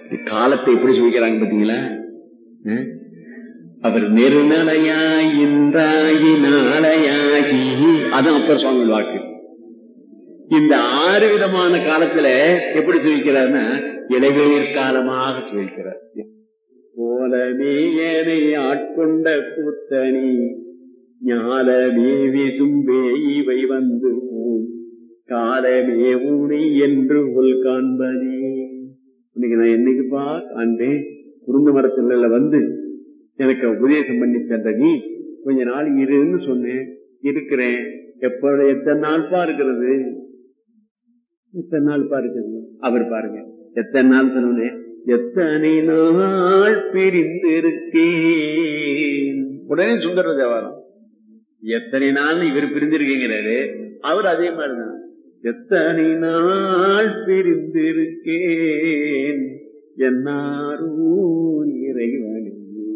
காலத்தை எப்படி சொல்லிக்கிறாங்க பாத்தீங்களா அஹ்? அவர் நெருநலையாய் இன்றாகி நாளையாகி அதான் அப்பர் சுவாமி வாக்கு இந்த ஆறு விதமான காலத்துல எப்படி சொல்லிக்கிறார்னா இளைவேர் காலமாக சொல்லிக்கிறார் போலமே ஏனை ஆட்கொண்ட கூத்தனி ஞாலமே விசும்பே இவை வந்து போம். காலமே ஊனி என்று உள் காண்பனே இன்னைக்கு நான் என்னைக்குப்பா காண்பேன் குறுந்து மரத்துல வந்து எனக்கு உபதேசம் பண்ணி தந்த நீ கொஞ்ச நாள் இருன்னு சொன்னேன் இருக்கிறேன் எப்ப எத்தனை நாள்பா இருக்கிறது எத்தனை நாள்பா இருக்கிறது அவர் பாருங்க எத்தனை நாள் சொன்னேன் எத்தனை நாள் பிரிந்து இருக்கேன் உடனே சுந்தர தேவாரம் எத்தனை நாள் இவர் பிரிந்திருக்கீங்கிறாரு அவர் அதே மாதிரிதான் எத்தனை நாள் பிரிந்திருக்கேன் என்னாரும் இறைவனே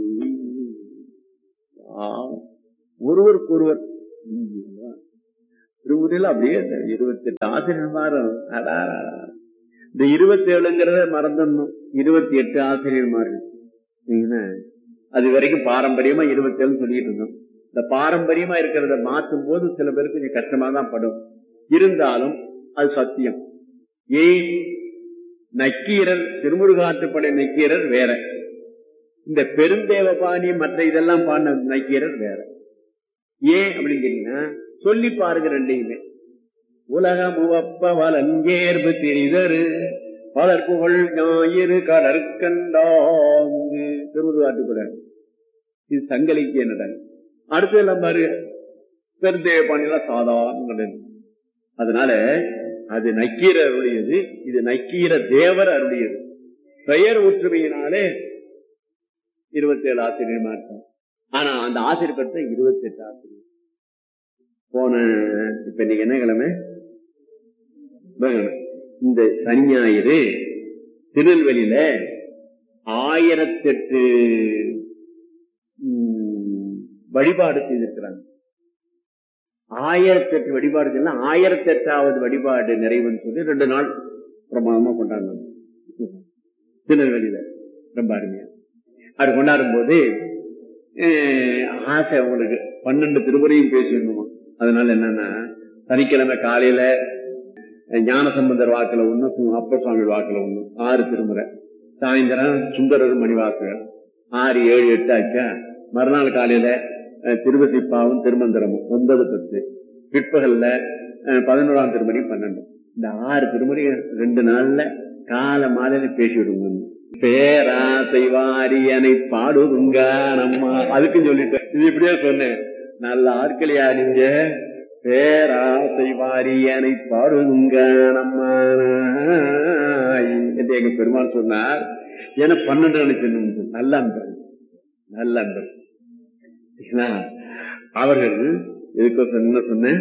பாவம். ஒருவருக்கு ஒருவர் திருமுறையில் அப்படியே இருபத்தி எட்டு ஆசிரியர் மாறும் அடாடா. இந்த இருபத்தி ஏழுங்கிறத மறந்துடணும் இருபத்தி எட்டு ஆசிரியர்மார்கள் சரிங்களா? அது வரைக்கும் பாரம்பரியமா இருபத்தி ஏழு சொல்லிட்டு இருந்தோம் இந்த பாரம்பரியமா இருக்கிறத மாற்றும் போது சில பேருக்கு கொஞ்சம் கஷ்டமா தான் படும் இருந்தாலும் அது சத்தியம் ஏன் நக்கீரர் திருமுருகாற்றுப்படை நக்கீரர் வேற இந்த பெருந்தேவபாணி மற்ற இதெல்லாம் பாடின நக்கீரர் வேற ஏன் அப்படின்னு கேட்டீங்கன்னா சொல்லி பாருங்க ரெண்டையுமே உலகம் உவப்ப வலங்கேர்பு திரிதரு பலர் புகழ் ஞாயிறு கடற்கண்டாங்கு திருமுருகாற்றுப்படை இது சங்கலிக்கு என்னடா அடுத்து எல்லாம் பாரு பெருந்தேவபாணியெல்லாம் சாதாரண அதனால அது நக்கீர அருளியது இது நக்கீர தேவர் அருளியது பெயர் ஒற்றுமையினாலே இருபத்தி ஏழு ஆசிரியர் மாற்றம் ஆனா அந்த ஆசிரியர் பெற்ற இருபத்தி எட்டு ஆசிரியர் போன இப்ப இன்னைக்கு என்ன கிழமை புதன்கிழமை. இந்த சனி ஞாயிறு திருநெல்வேலியில ஆயிரத்தெட்டு ம், வழிபாடு செய்திருக்கிறாங்க ஆயிரத்தி எட்டு வழிபாடு செய்யல ஆயிரத்தி எட்டாவது வழிபாடு நிறைவுன்னு சொல்லி ரெண்டு நாள் பிரமாதமா கொண்டாடினாங்க திருநெல்வேலியில ரொம்ப அருமையா அது கொண்டாடும் போது அஹ், ஆசை அவங்களுக்கு பன்னெண்டு திருமுறையும் பேசணுமா அதனால என்னன்னா சனிக்கிழமை காலையில அஹ், ஞானசம்பந்தர் வாக்குல ஒண்ணு சு- அப்பர் சுவாமி வாக்குல ஒண்ணு ஆறு திருமுறை சாயந்தரம் சுந்தரர் மணி வாக்குகள் ஆறு ஏழு எட்டு ஆச்சா மறுநாள் காலையில அஹ், திருவசிப்பாவும் திருமந்திரமும் ஒன்பது பத்து பிற்பகல்ல அஹ், பதினோராம் திருமணி பன்னெண்டு இந்த ஆறு திருமணி ரெண்டு நாள்ல கால மாலையில பேசி விடுங்க பேராசை வாரியனை பாடுதுங்க நம்ம அதுக்கும் சொல்லிட்டேன் இது இப்படியே சொன்னேன் நல்ல ஆட்களையா நீங்க பேராசை வாரியனை பாடுதுங்க நம்ம என்று எங்க பெருமாள் சொன்னார் ஏன்னா பன்னெண்டு நினைச்சு நல்ல அன்பர் நல்ல அன்பர் சரிங்களா? அவர்கள் எதுக்கு என்ன சொன்னேன்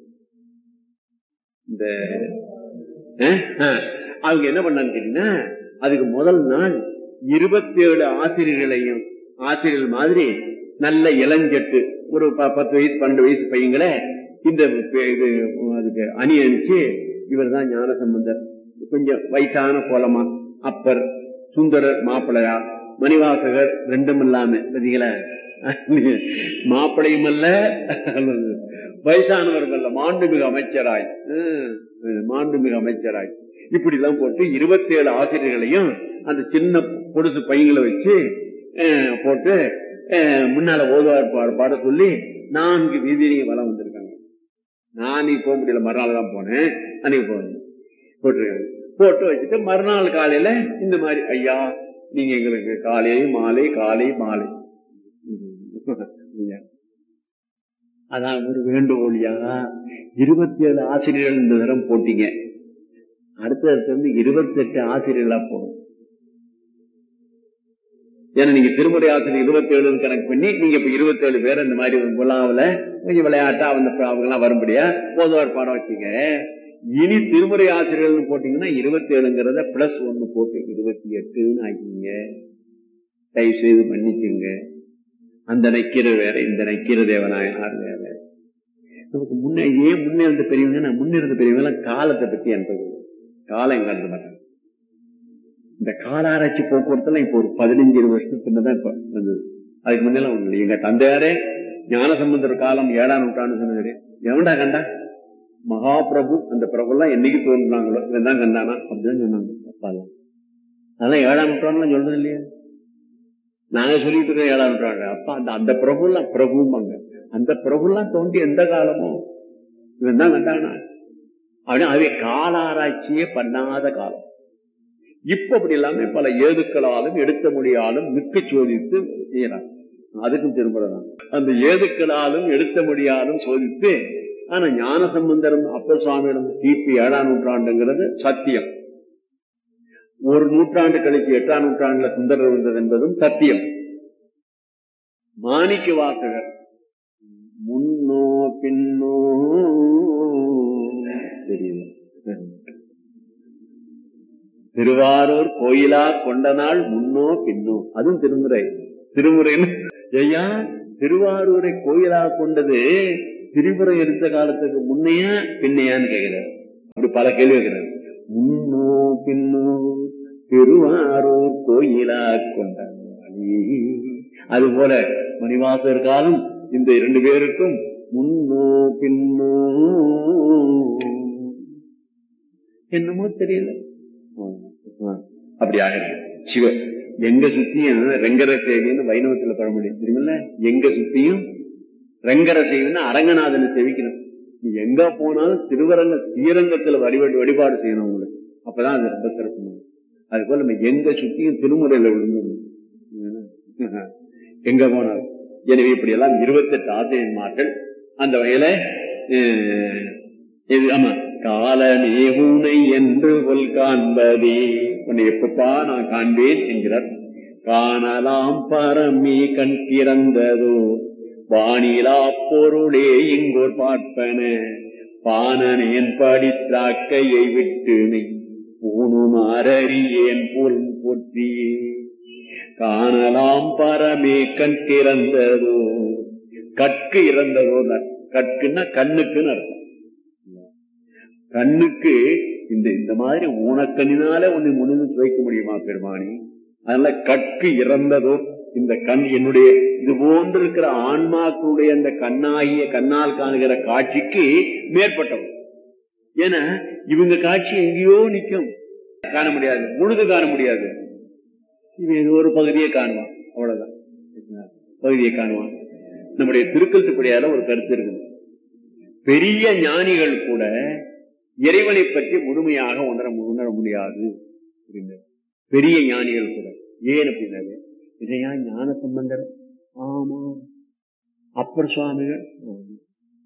இந்த அஹ், அஹ், அவங்க என்ன பண்ணான்னு கேட்டீங்கன்னா அதுக்கு முதல் நாள் இருபத்தி ஏழு ஆசிரியர்களையும் ஆசிரியர்கள் மாதிரி நல்ல இளஞ்சட்டு ஒரு ப- பத்து வயசு பன்னெண்டு வயசு பையங்களை இந்த பே- இது அதுக்கு அணி அணிச்சு இவர் தான் ஞான சம்பந்தர் கொஞ்சம் வயசான கோலமா அப்பர் சுந்தரர் மாப்பிள்ளையா மணிவாசகர் ரெண்டும் இல்லாம பாத்தீங்களா மாப்பிளையும் அல்ல வயசானவர்கள் அல்ல மாண்புமிகு அமைச்சராய் ஹம், மாண்புமிகு அமைச்சராய் இப்படி எல்லாம் போட்டு இருபத்தி ஏழு ஆசிரியர்களையும் அந்த சின்ன பொடுசு பையங்களை வச்சு அஹ், போட்டு அஹ், முன்னால ஓதுவார் பாட- பாட சொல்லி நான்கு வீதியிலையும் வளம் வந்திருக்காங்க நான் அன்னைக்கு போக முடியல மறுநாள் தான் போனேன் அன்னைக்கு போனேன் போட்டிருக்காங்க போட்டு வச்சுட்டு மறுநாள் காலையில இந்த மாதிரி ஐயா நீங்க எங்களுக்கு காலை மாலை காலை மாலை ஐயா. அதான் ஒரு வேண்டுகோளியா இருபத்தி ஏழு ஆசிரியர்கள் இந்த தரம் போட்டீங்க அடுத்த வந்து இருபத்தி எட்டு ஆசிரியர்களா போடும் ஏன்னா நீங்க திருமுறை ஆசிரியர் இருபத்தி ஏழு கணக்கு பண்ணி நீங்க இப்ப இருபத்தி ஏழு பேர் இந்த மாதிரி விழாவுல கொஞ்சம் விளையாட்டா அந்த அவங்க எல்லாம் வரும்படியா போதுவார் பாடம் வச்சீங்க இனி திருமுறை ஆசிரியர்கள்னு போட்டீங்கன்னா இருபத்தி ஏழுங்கிறத பிளஸ் ஒன்னு போட்டு இருபத்தி எட்டுன்னு ஆக்கிங்க தயவு செய்து மன்னிச்சுங்க அந்த நக்கீர வேற இந்த நக்கீர தேவனாயனார் வேற நமக்கு முன்னே ஏன் முன்னே இருந்த பெரியவங்க நான் முன்னே இருந்த பெரியவங்க எல்லாம் காலத்தை பத்தி எனக்கு காலம் கண்டு மாட்டாங்க இந்த காலாராய்ச்சி போக்குவரத்துல இப்போ ஒரு பதினஞ்சு இருபது வருஷத்துக்கு பின்னதான் இப்ப வந்தது அதுக்கு முன்னெல்லாம் ஒண்ணு இல்லை. எங்க தந்தையாரே ஞானசம்பந்தர் காலம் ஏழாம் நூற்றாண்டு சொன்னது எவன்டா கண்டா மகாபிரபு அந்த பிரபுலாம் என்னைக்கு தோன்றாங்களோ இவன் தான் கண்டானா அப்படிதான் சொன்னாங்க அப்பாலாம் அதெல்லாம் ஏழாம் நூற்றாண்டுலாம் சொல்றது இல்லையா நாங்க சொல்லிட்டு இருக்கோம் ஏழாம் நூற்றாண்டு அப்பா அந்த அந்த பிரபுலாம் பிரபுமாங்க அந்த பிரபுலாம் தோண்டி எந்த காலமோ இவன் தான் கண்டானா அப்படின்னா அவை காலாராய்ச்சியே பண்ணாத காலம் இப்ப அப்படி இல்லாம பல ஏதுக்களாலும் எடுத்த மொழியாலும் மிக்க சோதித்து செய்யறாங்க அதுக்கும் திரும்புறதான் அந்த ஏதுக்களாலும் எடுத்த மொழியாலும் சோதித்து ஆனா ஞான சம்பந்தரும் அப்பர் சுவாமியிடம் கிபி ஏழாம் நூற்றாண்டுங்கிறது சத்தியம் ஒரு நூற்றாண்டு கழிச்சு எட்டாம் நூற்றாண்டுல சுந்தரர் வந்தது என்பதும் சத்தியம் மாணிக்க வாசகர் முன்னோ பின்னோ தெரியல திருவாரூர் கோயிலா கொண்ட நாள் முன்னோ பின்னோ அதுவும் திருமுறை திருமுறைன்னு ஐயா திருவாரூரை கோயிலா கொண்டது திரிபுரம் எடுத்த காலத்துக்கு முன்னையா பின்னையான்னு கேட்கிறார் அப்படி பல கேள்வி கேட்கிறார் முன்னோ பின்னோ திருவாரூர் கோயிலா கொண்ட நாளே. அது போல மணிவாசர் காலம் இந்த இரண்டு பேருக்கும் முன்னோ பின்னோ என்னமோ தெரியல அப்படி ஆகிறது சிவ எங்க சுத்தியும் ரெங்கர சேவின்னு வைணவத்துல பெற முடியும் தெரியுமில்ல எங்க சுத்தியும் ரெங்கர சேவின்னு அரங்கநாதனை செவிக்கணும் நீ எங்க போனாலும் திருவரங்க ஸ்ரீரங்கத்துல வழிபாடு வழிபாடு செய்யணும் உங்களுக்கு அப்பதான் அது ரொம்ப சிறப்பு அது போல நம்ம எங்க சுத்தியும் திருமுறையில விழுந்து எங்க போனாலும் எனவே இப்படி எல்லாம் இருபத்தெட்டு ஆசிரியன்மார்கள் அந்த வகையில அஹ், இது ஆமா காலமே உனை என்று கொல் காண்பதே உன்னை எப்பப்பா நான் காண்பேன் என்கிறார் காணலாம் பரமே கண் திறந்ததோ வானிலா பொருளே இங்கோர் பார்ப்பன பானனேன் படித்தாக்கையை விட்டு மெய் பூணுமாறியேன் போல் போற்றியே காணலாம் பரமே கண் திறந்ததோ கற்கு இறந்ததோ கற்குன்னா கண்ணுக்குன்னு அர்த்தம் கண்ணுக்கு இந்த இந்த மாதிரி ஊனக்கண்ணினால உன்னை முன்னின்று துவைக்க முடியுமா பெருமானி அதனால கற்கு இறந்ததோ இந்த கண் என்னுடைய இது போன்று இருக்கிற ஆன்மாக்களுடைய அந்த கண்ணாகிய கண்ணால் காணுகிற காட்சிக்கு மேற்பட்டவன் ஏன்னா இவங்க காட்சி எங்கேயோ நிக்கும் காண முடியாது முழுது காண முடியாது இவன் ஏதோ ஒரு பகுதியை காணுவான் அவ்வளவுதான் பகுதியை காணுவான் நம்முடைய திருக்கல்துப்படியால ஒரு கருத்து இருக்குது பெரிய ஞானிகள் கூட இறைவனை பற்றி முழுமையாக உணர உணர முடியாது அப்படின்னு பெரிய ஞானிகள் கூட ஏன் அப்படின்னாரு இதையா ஞான சம்பந்தர் ஆமா அப்பர் சுவாமிகள் ஆமா.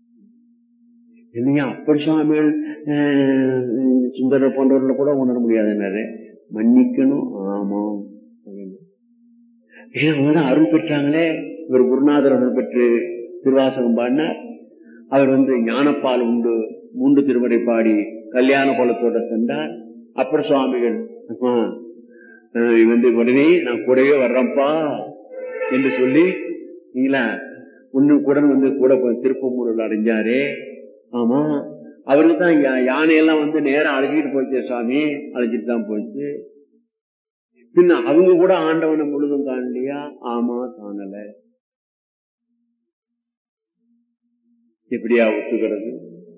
இல்லையா அப்பர் சுவாமிகள் அஹ், சுந்தரர் போன்றவர்கள் கூட உணர முடியாதுன்னாரு மன்னிக்கணும் ஆமா அப்படின்னு. ஏன் அவங்கதான் அருள் பெற்றாங்களே இவர் குருநாதர் அருள் பெற்று திருவாசகம் பாடினார் அவர் வந்து ஞானப்பால் உண்டு மூன்று திருமுறை பாடி கல்யாண கோலத்தோட சென்றார் அப்பர் சுவாமிகள் அம்மா, அஹ் வந்து உடனே நான் கூடவே வர்றேன்ப்பா என்று சொல்லி நீங்களா உன்னு கூட வந்து கூட போய் திருப்பமூரில் அடைஞ்சாரே ஆமா அவருக்கு தான் யா- யானையெல்லாம் வந்து நேரா அழைச்சிட்டு போச்சு சாமி அழைச்சிட்டு தான் போச்சு பின்ன அவங்க கூட ஆண்டவனை முழுதும் காணலையா ஆமா காணல எப்படியா ஒத்துக்கிறது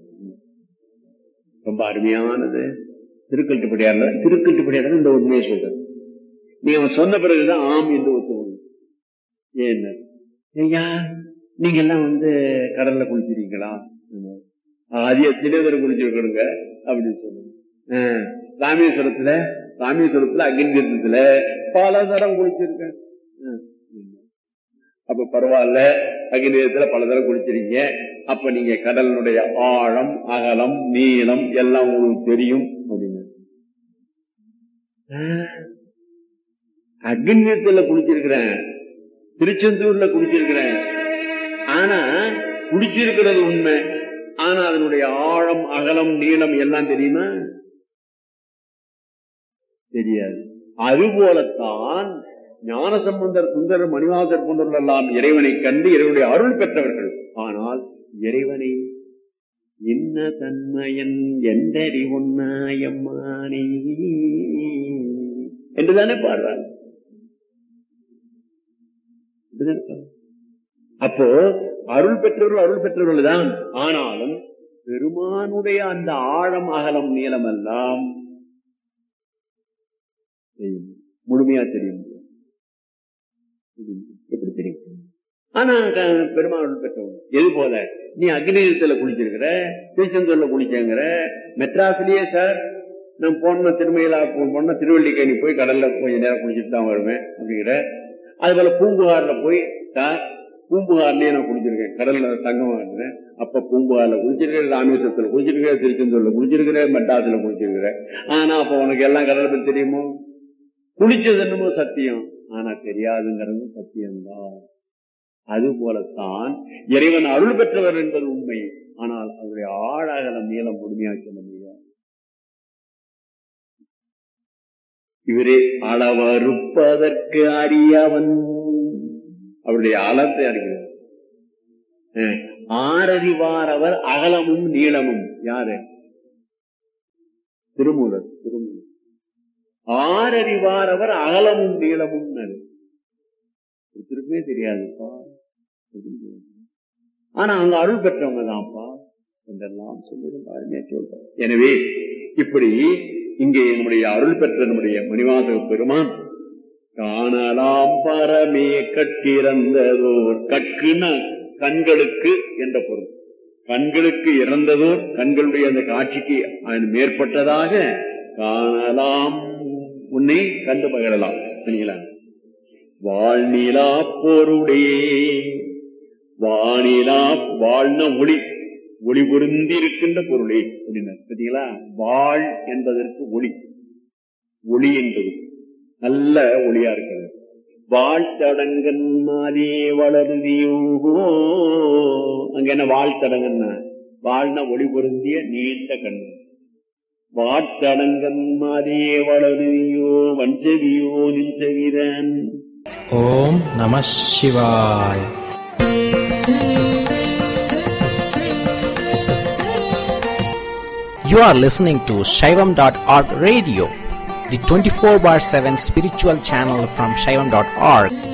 ரொம்ப அருமையானது திருக்கல்ட்டுப்படியார்ல திருக்கல்ட்டுப்படியார் இந்த உண்மையை சொல்றது நீ அவன் சொன்ன பிறகுதான் ஆம் என்று ஒத்துக்கணும் ஏன் ஐயா நீங்க எல்லாம் வந்து கடல்ல குளிச்சிருக்கீங்களா அதிக தினதர் குளிச்சிருக்கணுங்க அப்படின்னு சொல்லுங்க ஆஹ், ராமேஸ்வரத்துல ராமேஸ்வரத்துல அக்னிதீர்த்தத்துல பல தரம் குளிச்சிருக்கேன் ஆஹ், அப்ப பரவாயில்ல அக்னிதீர்த்தத்துல பல தரம் குளிச்சிருக்கீங்க அப்ப நீங்க கடலினுடைய ஆழம் அகலம் நீளம் எல்லாம் உங்களுக்கு தெரியும் அப்படின்னு அக்னிதீர்த்தத்துல குளிச்சிருக்கிறேன் திருச்செந்தூர்ல குளிச்சிருக்கிறேன் ஆனா குடிச்சிருக்கிறது உண்மை ஆனா அதனுடைய ஆழம் அகலம் நீளம் எல்லாம் தெரியுமா தெரியாது அதுபோலத்தான் ஞானசம்பந்தர் சுந்தரர் மணிவாசர் போன்றவர்கள் எல்லாம் இறைவனை கண்டு இறைவனுடைய அருள் பெற்றவர்கள் ஆனால் இறைவனை என்ன தன்மையன் எந்தறி ஒன்னாயம்மானே என்று என்றுதானே பாடுறாங்க அப்படிதானே பாடுறாங்க. அப்போ அருள் பெற்றவர்கள் அருள் பெற்றவர்கள் தான் ஆனாலும் பெருமானுடைய அந்த ஆழம் அகலம் நீளம் எல்லாம் தெரியும். முழுமையா தெரியும் எப்படி தெரியும் ஆனா க- பெருமாள் அருள் பெற்றவங்க எது போல நீ அக்னிதத்துல குளிச்சிருக்கிற திருச்செந்தூர்ல குளிச்சங்கிற மெட்ராஸ்லயே சார் நான் போன திருமையிலா போன திருவள்ளிக்கேணி போய் கடல்ல கொஞ்ச நேரம் குளிச்சுட்டு தான் வருவேன் அப்படிங்கிற அது போல பூம்புகார்ல போய் சார் பூம்புகார்லயே நான் குளிச்சிருக்கேன் கடல்ல தங்கமா இருந்தேன் அப்ப பூம்புகார்ல குளிச்சிருக்கிறேன் ராமேஸ்வரத்துல குளிச்சிருக்கிறேன் திருச்செந்தூர்ல குளிச்சிருக்கிறேன் மெட்ராஸ்ல குளிச்சிருக்கிறேன் ஆனா அப்ப உனக்கு எல்லாம் கடலை பத்தி தெரியுமோ குளிச்சது என்னமோ சத்தியம் ஆனா தெரியாதுங்கிறது சத்தியம்தான் அது போலத்தான் இறைவன் அருள் பெற்றவர் என்பது உண்மை ஆனால் அவருடைய ஆழாகலம் நீளம் முழுமையாக சொல்ல முடியாது இவரே அளவறுப்பதற்கு அறியவன் அவருடைய அளத்தை அறிகிறார் அஹ், ஆறறிவார் அவர் அகலமும் நீளமும் யாரு திருமூலர் திருமூலர் ஆறறிவார் அவர் அகலமும் நீளமும் திருப்பே தெரியாதுப்பா ஆனா அங்க அருள் பெற்றவங்க தான்ப்பா என்றெல்லாம் சொல்லியிருந்தாருமே சொல்றார் எனவே இப்படி இங்கே நம்முடைய அருள் பெற்ற நம்முடைய மணிவாசக பெருமான் காணலாம் பரமே கற்கிறந்ததோர் கற்குன கண்களுக்கு என்ற பொருள் கண்களுக்கு இறந்ததோர் கண்களுடைய அந்த காட்சிக்கு அது மேற்பட்டதாக காணலாம் உன்னை கண்டு பகரலாம் சரிங்களா வாழ்நிலா பொருளே வானிலா வாழ்ன ஒளி ஒளி பொருந்தி இருக்கின்ற பொருளே அப்படின்னார் பார்த்தீங்களா வாழ் என்பதற்கு ஒளி ஒளி என்பது நல்ல ஒளியா இருக்கிறது வாழ்த்தடங்கன் மாதே வளருதியோ அங்க என்ன வாழ்த்தடங்கன்னா வாழ்ன ஒளி பொருந்திய நீண்ட கண் வாட்டடங்கன் மாதே வளருதியோ வஞ்சவியோ நின்றவிதன் ஓம் நம சிவாய் You are listening to Shaivam.org radio, the 24 bar 7 spiritual channel from Shaivam.org.